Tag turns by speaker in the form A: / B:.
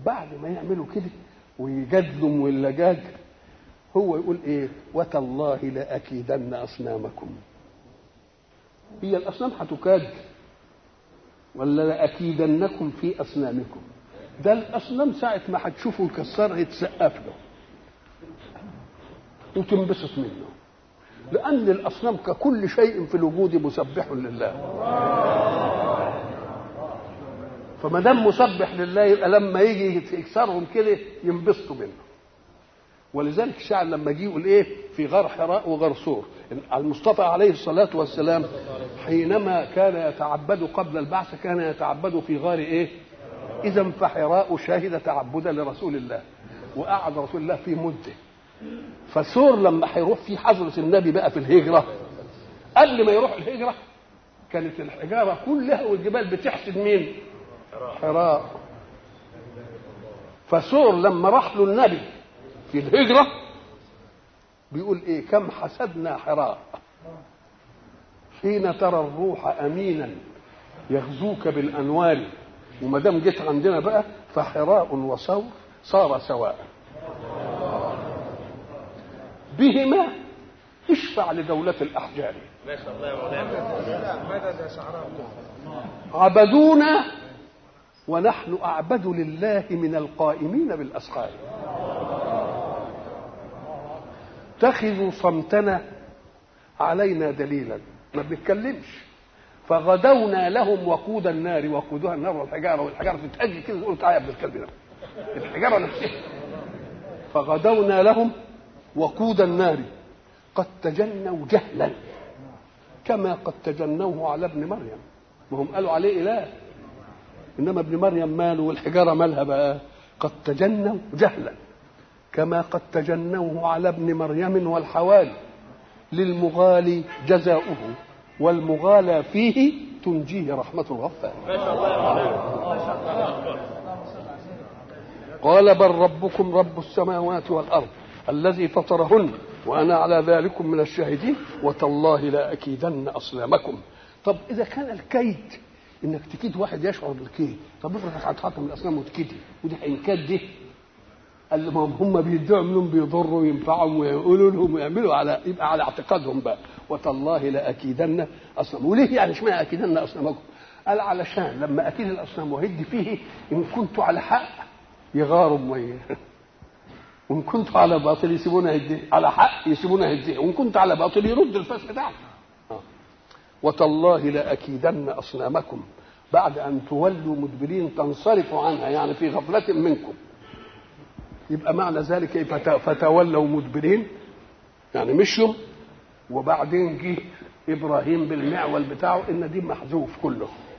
A: بعد ما يعملوا كده ويجادلوا واللجاج هو يقول ايه وتالله لاكيدن اصنامكم هي الاصنام هتكاد ولا لاكيدنكم في اصنامكم ده الاصنام ساعه ما هتشوفوا يكسرها يتسقف له وتنبسط منه لان الاصنام ككل شيء في الوجود مسبح لله فما دام مسبح لله يبقى لما يجي يكسرهم كده ينبسطوا منه ولذلك الشاعر لما جه يقول ايه في غار حراء وغار صور المصطفى عليه الصلاه والسلام حينما كان يتعبد قبل البعث كان يتعبد في غار ايه اذا فحراء شهد تعبدا لرسول الله وقعد رسول الله في مده فسور لما هيروح في حضره النبي بقى في الهجره قبل ما يروح الهجره كانت الحجاره كلها والجبال بتحسد مين حراء فسور لما راح له النبي في الهجرة بيقول ايه كم حسدنا حراء حين ترى الروح امينا يغزوك بالانوار وما دام جيت عندنا بقى فحراء وصور صار سواء بهما اشفع لدولة الأحجار
B: ما شاء الله يا مولانا
C: مدد يا شعراء
A: عبدونا ونحن أعبد لله من القائمين بالأسخار اتخذوا صمتنا علينا دليلا ما بنتكلمش فغدونا لهم وقود النار وقودها النار والحجاره والحجاره تتاجل كده تقول تعالى يا ابن الكلب ده الحجاره نفسها فغدونا لهم وقود النار قد تجنوا جهلا كما قد تجنوه على ابن مريم ما هم قالوا عليه اله انما ابن مريم ماله والحجاره مالها بقى قد تجنوا جهلا كما قد تجنوه على ابن مريم والحوالي للمغالي جزاؤه والمغالى فيه تنجيه رحمة الغفار
B: ما شاء الله يا مولانا
A: قال بل ربكم رب السماوات والأرض الذي فطرهن وأنا على ذلك من الشاهدين وتالله لا أكيدن أصنامكم طب إذا كان الكيد إنك تكيد واحد يشعر بالكيد طب افرض هتحطم الأصنام وتكيدي ودي إنكاد دي قال لهم هم بيدعوا منهم بيضروا وينفعهم ويقولوا لهم ويعملوا على يبقى على اعتقادهم بقى وتالله لاكيدن اصنام وليه يعني اشمعنى اكيدن اصنامكم؟ قال علشان لما اكيد الاصنام وهد فيه ان كنت على حق يغاروا وي وان كنت على باطل يسيبونا هديه على حق يسيبونا هديه وان كنت على باطل يرد الفاس بتاعك آه. وتالله لاكيدن اصنامكم بعد ان تولوا مدبرين تنصرفوا عنها يعني في غفله منكم يبقى معنى ذلك إيه؟ فت- فتولوا مدبرين يعني مشيوا وبعدين جه ابراهيم بالمعول بتاعه ان دي محذوف كله